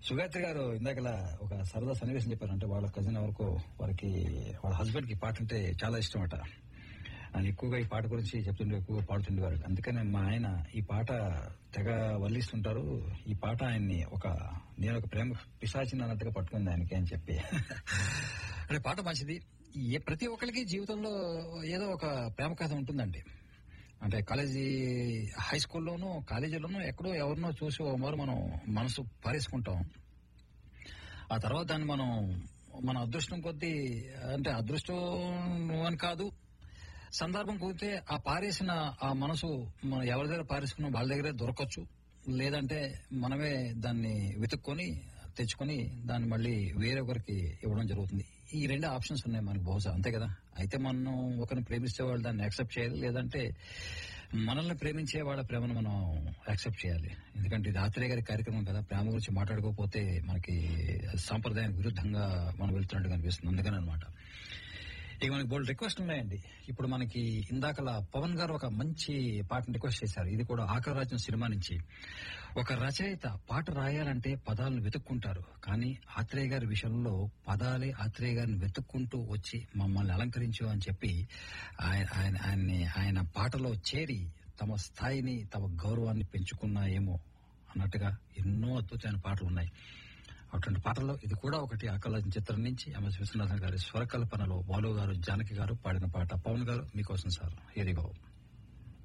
సుగాత్రి గారు ఇందాకలా ఒక సరదా సన్నివేశం చెప్పారు అంటే వాళ్ళ కజిన్ ఎవరికో వారికి వాళ్ళ హస్బెండ్ కి ఈ పాట అంటే చాలా ఇష్టం అట ఆయన ఎక్కువగా ఈ పాట గురించి చెప్తుండే ఎక్కువగా పాడుతుండేవారు అందుకనే మా ఆయన ఈ పాట తెగ వల్లిస్తుంటారు ఈ పాట ఆయన్ని ఒక నేను ఒక ప్రేమ పిశాచిని అన్నట్టుగా పట్టుకుంది ఆయనకి అని చెప్పి అంటే పాట మంచిది ఏ ప్రతి ఒక్కరికి జీవితంలో ఏదో ఒక ప్రేమ కథ ఉంటుందండి అంటే కాలేజీ హై స్కూల్లోనూ కాలేజీలోనూ ఎక్కడో ఎవరినో చూసి ఓ మారు మనం మనసు పారేసుకుంటాం ఆ తర్వాత దాన్ని మనం మన అదృష్టం కొద్దీ అంటే అదృష్టం అని కాదు సందర్భం కుదిరితే ఆ పారేసిన ఆ మనసు మనం ఎవరి దగ్గర పారేసుకున్నా వాళ్ళ దగ్గరే దొరకచ్చు లేదంటే మనమే దాన్ని వెతుక్కొని తెచ్చుకొని దాన్ని మళ్ళీ వేరొకరికి ఇవ్వడం జరుగుతుంది ఈ రెండు ఆప్షన్స్ ఉన్నాయి మనకు బహుశా అంతే కదా అయితే మనం ఒకరిని ప్రేమిస్తే వాళ్ళు దాన్ని యాక్సెప్ట్ చేయాలి లేదంటే మనల్ని ప్రేమించే వాళ్ళ ప్రేమను మనం యాక్సెప్ట్ చేయాలి ఎందుకంటే ఇది ఆత్రేయ గారి కార్యక్రమం కదా ప్రేమ గురించి మాట్లాడుకోకపోతే మనకి సాంప్రదాయానికి విరుద్ధంగా మనం వెళ్తున్నట్టు కనిపిస్తుంది అందుకని అనమాట ఇక మనకి బోల్డ్ రిక్వెస్ట్ ఉన్నాయండి ఇప్పుడు మనకి ఇందాకలా పవన్ గారు ఒక మంచి పాటను రిక్వెస్ట్ చేశారు ఇది కూడా ఆఖరి రాజ్యం సినిమా నుంచి ఒక రచయిత పాట రాయాలంటే పదాలను వెతుక్కుంటారు కానీ ఆత్రేయ గారి విషయంలో పదాలే ఆత్రేయ గారిని వెతుక్కుంటూ వచ్చి మమ్మల్ని అలంకరించు అని చెప్పి ఆయన ఆయన ఆయన్ని ఆయన పాటలో చేరి తమ స్థాయిని తమ గౌరవాన్ని పెంచుకున్నాయేమో అన్నట్టుగా ఎన్నో అద్భుతమైన పాటలు ఉన్నాయి అటువంటి పాటల్లో ఇది కూడా ఒకటి ఆకలాజన్ చిత్రం నుంచి ఎంఎస్ విశ్వనాథన్ గారి స్వరకల్పనలో బాలు గారు జానకి గారు పాడిన పాట పవన్ గారు మీకోసం సార్ ఏదిగో